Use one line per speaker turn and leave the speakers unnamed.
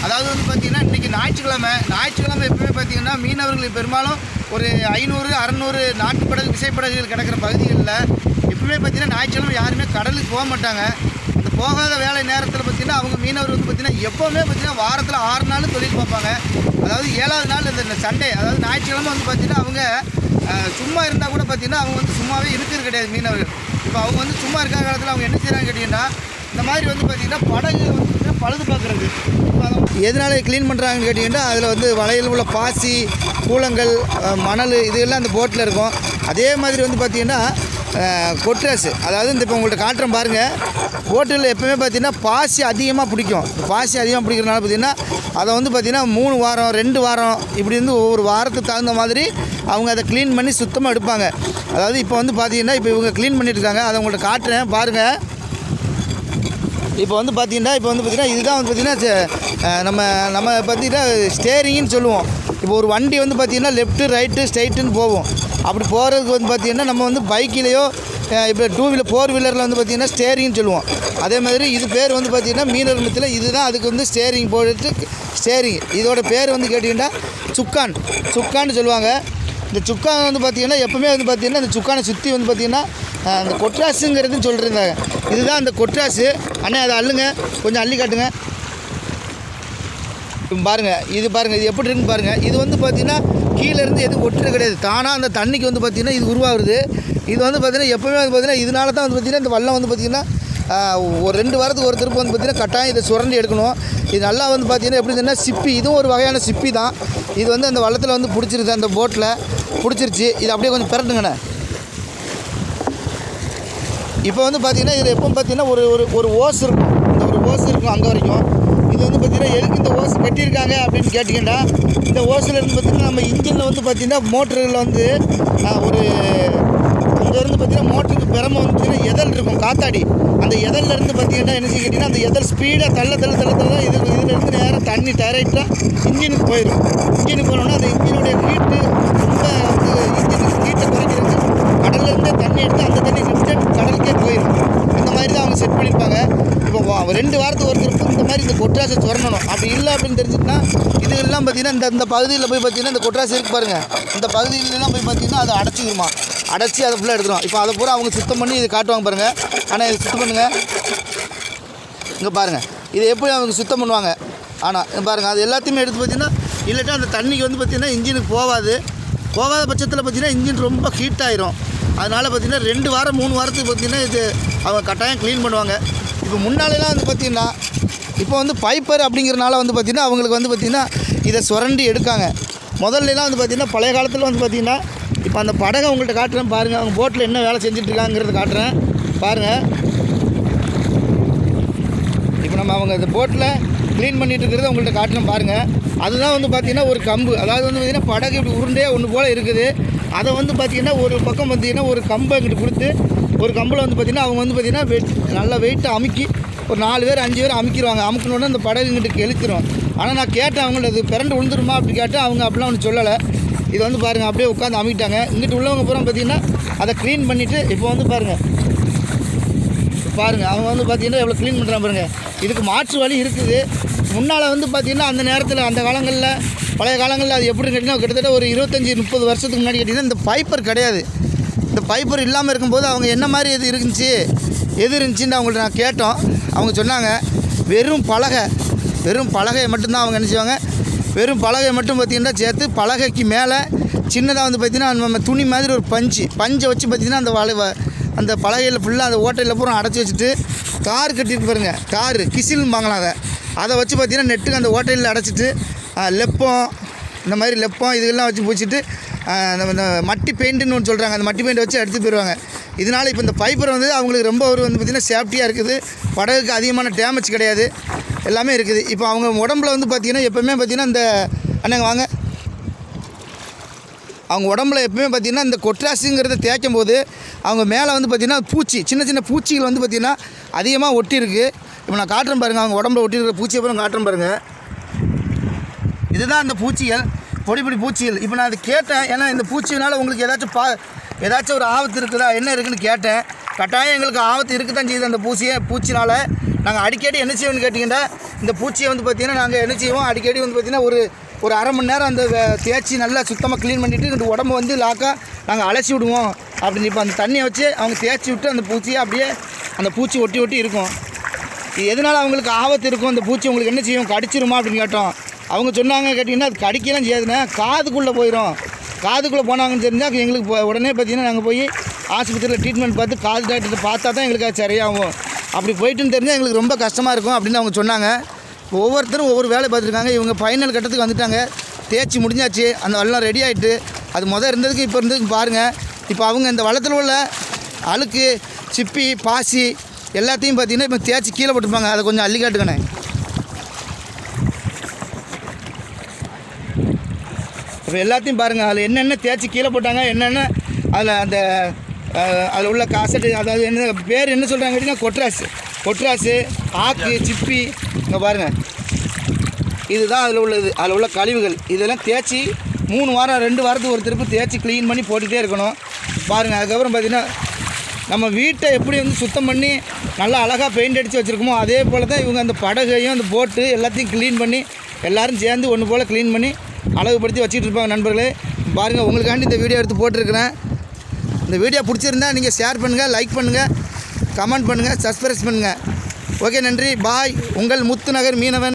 அதாவது வந்து பார்த்தீங்கன்னா இன்றைக்கி ஞாயிற்றுக்கிழமை ஞாயிற்றுக்கிழமை எப்பவுமே பார்த்தீங்கன்னா மீனவர்கள் பெரும்பாலும் ஒரு ஐநூறு அறநூறு நாட்டு படகு விசைப்படகுகள் கிடக்கிற பகுதிகளில் எப்பவுமே பார்த்தீங்கன்னா ஞாயிற்றுக்கிழமை யாருமே கடலுக்கு போக மாட்டாங்க அந்த போகாத வேலை நேரத்தில் பார்த்தீங்கன்னா அவங்க மீனவர் வந்து பார்த்தீங்கன்னா எப்போவுமே பார்த்தீங்கன்னா வாரத்தில் ஆறு நாள் தொழில் பார்ப்பாங்க அதாவது ஏழாவது நாள் இந்த இந்த சண்டே அதாவது ஞாயிற்றுக்கிழமை வந்து பார்த்தீங்கன்னா அவங்க அஹ், சும்மா இருந்தால் கூட பார்த்தீங்கன்னா அவங்க வந்து சும்மாவே இருக்கிறது கிடையாது மீனவர்கள் இப்போ அவங்க வந்து சும்மா இருக்கிற காலத்தில் அவங்க என்ன செய்கிறாங்க கேட்டிங்கன்னா இந்த மாதிரி வந்து பார்த்தீங்கன்னா படகு வந்து பார்த்தீங்கன்னா பழுது பார்க்குறது எதனால க்ளீன் பண்ணுறாங்கன்னு கேட்டிங்கன்னா அதில் வந்து வலையில் உள்ள பாசி கூலங்கள் அஹ், மணல் இதெல்லாம் அந்த போட்டில் இருக்கும் அதே மாதிரி வந்து பார்த்திங்கன்னா கொட்ராஸ் அதாவது இந்த இப்போ உங்கள்கிட்ட காட்டுறேன் பாருங்கள் போட்டில் எப்பவுமே பார்த்தீங்கன்னா பாசி அதிகமாக பிடிக்கும் இந்த பாசி அதிகமாக பிடிக்கிறனால பார்த்தீங்கன்னா அதை வந்து பார்த்திங்கன்னா மூணு வாரம் ரெண்டு வாரம் இப்படி இருந்து ஒவ்வொரு வாரத்துக்கு தகுந்த மாதிரி அவங்க அதை க்ளீன் பண்ணி சுத்தமாக எடுப்பாங்க அதாவது இப்போ வந்து பார்த்தீங்கன்னா இப்போ இவங்க க்ளீன் பண்ணிட்டு இருக்காங்க அதை உங்கள்கிட்ட காட்டுறேன் பாருங்கள் இப்போ வந்து பார்த்தீங்கன்னா இப்போ வந்து பார்த்தீங்கன்னா இதுதான் வந்து பார்த்தீங்கன்னா ச- அஹ் நம்ம நம்ம பார்த்தீங்கன்னா ஸ்டேரிங்னு சொல்லுவோம் இப்போ ஒரு வண்டி வந்து பார்த்தீங்கன்னா லெஃப்ட்டு ரைட்டு ஸ்ட்ரைட்டுன்னு போகும் அப்படி போகிறதுக்கு வந்து பார்த்தீங்கன்னா நம்ம வந்து பைக்கிலேயோ இப்போ டூ வீலர் ஃபோர் வீலரில் வந்து பார்த்தீங்கன்னா ஸ்டேரிங்னு சொல்லுவோம் அதே மாதிரி இது பேர் வந்து பார்த்தீங்கன்னா மீனவர் மத்தியில் இதுதான் அதுக்கு வந்து ஸ்டேரிங் போட்டு ஸ்டேரிங் இதோட பேர் வந்து கேட்டிங்கன்னா சுக்கான் சுக்கான்னு சொல்லுவாங்க இந்த சுக்கான் வந்து பார்த்தீங்கன்னா எப்பவுமே வந்து பார்த்தீங்கன்னா இந்த சுக்கானை சுற்றி வந்து பார்த்தீங்கன்னா அஹ், அந்த கொட்ராஸுங்கிறதுன்னு சொல்லிருந்தாங்க இதுதான் அந்த கொட்ராஸு அண்ணே அதை அள்ளுங்க கொஞ்சம் அள்ளி காட்டுங்க இப்போ பாருங்க இது பாருங்க இது எப்படி இருக்குன்னு பாருங்க இது வந்து பார்த்தீங்கன்னா கீழே இருந்து எதுவும் ஒட்டுறது கிடையாது தானாக அந்த தண்ணிக்கு வந்து பார்த்தீங்கன்னா இது உருவாகுது இது வந்து பார்த்தீங்கன்னா எப்பவுமே வந்து பார்த்தீங்கன்னா இதனால தான் வந்து பார்த்தீங்கன்னா இந்த வல்லம் வந்து பார்த்தீங்கன்னா ஆஹ், ஒரு ரெண்டு வாரத்துக்கு ஒரு திருப்பு வந்து பார்த்தீங்கன்னா கட்டாயம் இதை சுரண்டி எடுக்கணும் இது நல்லா வந்து பார்த்தீங்கன்னா எப்படி இருந்ததுன்னா சிப்பி இதுவும் ஒரு வகையான சிப்பி தான் இது வந்து அந்த வள்ளத்தில் வந்து பிடிச்சிருது அந்த போட்டில் பிடிச்சிருச்சு இது அப்படியே கொஞ்சம் பிறட்டுங்கண்ணே இப்போ வந்து பார்த்தீங்கன்னா இதில் எப்போ பார்த்தீங்கன்னா ஒரு ஒரு ஒரு ஓஸ் இருக்கும் இந்த ஒரு ஓஸ் இருக்கும் அங்கே வரைக்கும் இது வந்து பார்த்தீங்கன்னா எதுக்கு இந்த ஓஸ் கட்டியிருக்காங்க அப்படின்னு கேட்டிங்கன்னா இந்த ஓஸில் இருந்து பார்த்தீங்கன்னா நம்ம இன்ஜினில் வந்து பார்த்தீங்கன்னா மோட்டரில் வந்து ஆ, ஒரு அங்கேருந்து பார்த்தீங்கன்னா மோட்டருக்கு பிறம வந்து பார்த்தீங்கன்னா எதல் இருக்கும் காத்தாடி அந்த எதல்ல இருந்து பார்த்தீங்கன்னா என்ன செய்ய கேட்டிங்கன்னா அந்த எதல் ஸ்பீடாக தள்ள தள்ள தள்ள தள்ள இது இதில் இருந்து நேராக தண்ணி டைரெக்டாக இன்ஜினுக்கு போயிடும் இன்ஜினுக்கு போனோம்னா அந்த இன்ஜினுடைய ஹீட்டு ரொம்ப வந்து இன்ஜினுக்கு ஹீட்டை குறைக்கிறதுக்கு கடல்ல இருந்தே தண்ணி எடுத்து அந்த தண்ணி லிமிட்டட் கடலுக்கே போயிடும் இந்த மாதிரி தான் அவங்க செட் பண்ணியிருப்பாங்க இப்போ வா- ரெண்டு வாரத்துக்கு ஒரு திருப்பு இந்த மாதிரி இந்த கொட்ராசை சுரண்டணும் அப்படி இல்லை அப்படின்னு தெரிஞ்சுட்டுனா இது எல்லாம் பார்த்தீங்கன்னா இந்த இந்த பகுதியில் போய் பார்த்தீங்கன்னா இந்த கொட்ராசு இருக்கு பாருங்க இந்த பகுதியிலலாம் போய் பார்த்தீங்கன்னா அதை அடைச்சிக்குமா அடைச்சி அதை ஃபுல்லாக எடுத்துரும் இப்போ அதை பூரா அவங்க சுத்தம் பண்ணி இது காட்டுவாங்க பாருங்க ஆனால் இது சுத்தம் பண்ணுங்க இங்கே பாருங்கள் இதை எப்படி அவங்க சுத்தம் பண்ணுவாங்க ஆனால் இங்க பாருங்கள் அது எல்லாத்தையுமே எடுத்து பார்த்தீங்கன்னா இல்லாட்டா அந்த தண்ணிக்கு வந்து பார்த்தீங்கன்னா இன்ஜினுக்கு போகாது போகாத பட்சத்தில் பார்த்தீங்கன்னா இன்ஜின் ரொம்ப ஹீட் ஆயிரும் அதனால் பார்த்தீங்கன்னா ரெண்டு வாரம் மூணு வாரத்துக்கு பார்த்தீங்கன்னா இது அவங்க கட்டாயம் க்ளீன் பண்ணுவாங்க இப்போ முன்னாலெல்லாம் வந்து பார்த்தீங்கன்னா இப்போ வந்து பைப்பர் அப்படிங்கிறனால வந்து பார்த்தீங்கன்னா அவங்களுக்கு வந்து பார்த்தீங்கன்னா இதை சுரண்டி எடுக்காங்க முதல்லலாம் வந்து பார்த்தீங்கன்னா பழைய காலத்தில் வந்து பார்த்தீங்கன்னா இப்போ அந்த படகை உங்கள்கிட்ட காட்டுறேன் பாருங்கள் அவங்க போட்டில் என்ன வேலை செஞ்சுட்டு இருக்காங்கிறத காட்டுறேன் பாருங்கள் இப்போ நம்ம அவங்க இந்த போட்டில் க்ளீன் பண்ணிட்டு இருக்கிறத உங்கள்கிட்ட காட்டுறேன் பாருங்கள் அதுதான் வந்து பார்த்தீங்கன்னா ஒரு கம்பு அதாவது வந்து பார்த்தீங்கன்னா படகு இப்படி உருண்டையே ஒன்று போல் இருக்குது அதை வந்து பார்த்தீங்கன்னா ஒரு பக்கம் பார்த்தீங்கன்னா ஒரு கம்பை இங்கிட்டு கொடுத்து ஒரு கம்பில் வந்து பார்த்தீங்கன்னா அவங்க வந்து பார்த்தீங்கன்னா வெயிட் நல்லா வெயிட்டை அமுக்கி ஒரு நாலு பேர் அஞ்சு பேர் அமுக்கிடுவாங்க அமுக்கணுன்னு அந்த படகு இங்கிட்டு இழுத்துரும் ஆனால் நான் கேட்டேன் அவங்கள்ட்ட இது பிறண்டு விழுந்துருமா அப்படி கேட்டேன் அவங்க அப்படிலாம் ஒன்று சொல்லலை இது வந்து பாருங்கள் அப்படியே உட்காந்து அமுக்கிட்டாங்க இங்கிட்டு உள்ளவங்க பூரா பார்த்தீங்கன்னா அதை க்ளீன் பண்ணிவிட்டு இப்போ வந்து பாருங்கள் பாருங்கள் அவங்க வந்து பார்த்தீங்கன்னா எவ்வளோ க்ளீன் பண்ணுறாங்க பாருங்கள் இதுக்கு மாற்று வழி இருக்குது முன்னால் வந்து பார்த்தீங்கன்னா அந்த நேரத்தில் அந்த காலங்களில் பழைய காலங்களில் அது எப்படி கேட்டிங்கன்னா கிட்டத்தட்ட ஒரு இருபத்தஞ்சி முப்பது வருஷத்துக்கு முன்னாடி கேட்டிங்கன்னா இந்த பைப்பர் கிடையாது இந்த பைப்பர் இல்லாமல் இருக்கும்போது அவங்க என்ன மாதிரி எது இருந்துச்சு எது இருந்துச்சுன்னு அவங்கள்ட்ட நான் கேட்டோம் அவங்க சொன்னாங்க வெறும் பலகை வெறும் பலகையை மட்டும்தான் அவங்க என்ன செய்வாங்க வெறும் பலகை மட்டும் பார்த்திங்கன்னா சேர்த்து பலகைக்கு மேலே சின்னதாக வந்து பார்த்திங்கன்னா நம்ம துணி மாதிரி ஒரு பஞ்சு பஞ்சை வச்சு பார்த்திங்கன்னா அந்த வலை வ- அந்த பலகையில் ஃபுல்லாக அந்த ஓட்டையில் பூரா அடைச்சி வச்சுட்டு கார் கட்டிட்டு பாருங்க கார் கிசில்பாங்களாம் அதை அதை வச்சு பார்த்திங்கன்னா நெட்டுக்கு அந்த ஓட்டையில் அடைச்சிட்டு ஆ, லெப்பம் இந்த மாதிரி லெப்பம் இதெல்லாம் வச்சு பூச்சிட்டு ஆ, நம்ம இந்த மட்டி பெயிண்ட்டுன்னு ஒன்று சொல்கிறாங்க அந்த மட்டி பெயிண்ட் வச்சு எடுத்து போயிடுவாங்க இதனால் இப்போ இந்த பைப்பர் வந்து அவங்களுக்கு ரொம்ப ஒரு வந்து பார்த்திங்கன்னா சேஃப்டியாக இருக்குது படகுக்கு அதிகமான டேமேஜ் கிடையாது எல்லாமே இருக்குது இப்போ அவங்க உடம்புல வந்து பார்த்திங்கன்னா எப்போவுமே பார்த்திங்கன்னா இந்த அண்ணங்க வாங்க அவங்க உடம்புல எப்பவுமே பார்த்திங்கன்னா இந்த கொட்ராஸுங்கிறத தேய்க்கும் போது அவங்க மேலே வந்து பார்த்திங்கன்னா பூச்சி சின்ன சின்ன பூச்சிகள் வந்து பார்த்திங்கன்னா அதிகமாக ஒட்டியிருக்கு இப்போ நான் காட்டுறேன் பாருங்கள் அவங்க உடம்புல ஒட்டியிருக்கிற பூச்சி அப்புறம் காட்டுறேன் பாருங்கள் இதுதான் அந்த பூச்சிகள் பொடி பொடி பூச்சிகள் இப்போ நான் அதை கேட்டேன் ஏன்னா இந்த பூச்சியினால் உங்களுக்கு ஏதாச்சும் பா ஏதாச்சும் ஒரு ஆபத்து இருக்குதா என்ன இருக்குன்னு கேட்டேன் கட்டாயம் எங்களுக்கு ஆபத்து இருக்க தான் செய்யுது அந்த பூச்சியை பூச்சினால் நாங்கள் அடிக்கடி என்ன செய்வோம்னு கேட்டிங்கன்னா இந்த பூச்சியை வந்து பார்த்திங்கன்னா நாங்கள் என்ன செய்வோம் அடிக்கடி வந்து பார்த்திங்கன்னா ஒரு ஒரு அரை மணி நேரம் அந்த வே- தேய்ச்சி நல்லா சுத்தமாக க்ளீன் பண்ணிவிட்டு இந்த உடம்பு வந்து லாக்காக நாங்கள் அலசி விடுவோம் அப்படின்னு இப்போ அந்த தண்ணியை வச்சு அவங்க தேய்ச்சி விட்டு அந்த பூச்சியை அப்படியே அந்த பூச்சி ஒட்டி ஒட்டி இருக்கும் இது எதனால் அவங்களுக்கு ஆபத்து இருக்கும் அந்த பூச்சி உங்களுக்கு என்ன செய்யும் கடிச்சிருமா அப்படின்னு கேட்டோம் அவங்க சொன்னாங்க கேட்டிங்கன்னா அது கடிக்கலாம் செய்யாதுண்ணே காதுக்குள்ளே போயிடும் காதுக்குள்ளே போனாங்கன்னு தெரிஞ்சால் எங்களுக்கு இப்போ உடனே பார்த்தீங்கன்னா நாங்கள் போய் ஆஸ்பத்திரியில் ட்ரீட்மெண்ட் பார்த்து காது டாக்டர் பார்த்தா தான் எங்களுக்கு அது சரியாகும் அப்படி போயிட்டுன்னு தெரிஞ்சால் எங்களுக்கு ரொம்ப கஷ்டமாக இருக்கும் அப்படின்னு அவங்க சொன்னாங்க இப்போ ஒவ்வொருத்தரும் ஒவ்வொரு வேலை பார்த்துருக்காங்க இவங்க ஃபைனல் கட்டத்துக்கு வந்துட்டாங்க தேய்ச்சி முடிஞ்சாச்சு அந்த வெள்ளம் ரெடி ஆகிட்டு அது முதல் இருந்ததுக்கு இப்போ இருந்ததுக்கு பாருங்கள் இப்போ அவங்க இந்த வளத்தில் உள்ள அழுக்கு சிப்பி பாசி எல்லாத்தையும் பார்த்தீங்கன்னா இப்போ தேய்ச்சி கீழே போட்டுருப்பாங்க அதை கொஞ்சம் அள்ளி காட்டுக்கண்ணே இப்போ எல்லாத்தையும் பாருங்கள் அதில் என்னென்ன தேய்ச்சி கீழே போட்டாங்க என்னென்ன அதில் அந்த அஹ், அதில் உள்ள காசட்டு அதாவது என்ன பேர் என்ன சொல்கிறாங்க கேட்டிங்கன்னா கொட்ராசு கொட்ராசு ஆக்கு சிப்பி இங்கே பாருங்கள் இதுதான் அதில் உள்ளது அதில் உள்ள கழிவுகள் இதெல்லாம் தேய்ச்சி மூணு வாரம் ரெண்டு வாரத்துக்கு ஒரு திருப்பு தேய்ச்சி க்ளீன் பண்ணி போட்டுகிட்டே இருக்கணும் பாருங்கள் அதுக்கப்புறம் பார்த்தீங்கன்னா நம்ம வீட்டை எப்படி வந்து சுத்தம் பண்ணி நல்லா அழகாக பெயிண்ட் அடித்து வச்சுருக்கோமோ அதே போல் தான் இவங்க அந்த படகையும் அந்த போட்டு எல்லாத்தையும் க்ளீன் பண்ணி எல்லாரும் சேர்ந்து ஒன்று போல் க்ளீன் பண்ணி அழகுபடுத்தி வச்சுட்டு இருப்பாங்க நண்பர்களே பாருங்கள் உங்களுக்காண்டி இந்த வீடியோ எடுத்து போட்டிருக்கிறேன் இந்த வீடியோ பிடிச்சிருந்தா நீங்கள் ஷேர் பண்ணுங்கள் லைக் பண்ணுங்கள் கமெண்ட் பண்ணுங்கள் சப்ஸ்கிரைப் பண்ணுங்கள் ஓகே நன்றி பாய் உங்கள் முத்துநகர் மீனவன்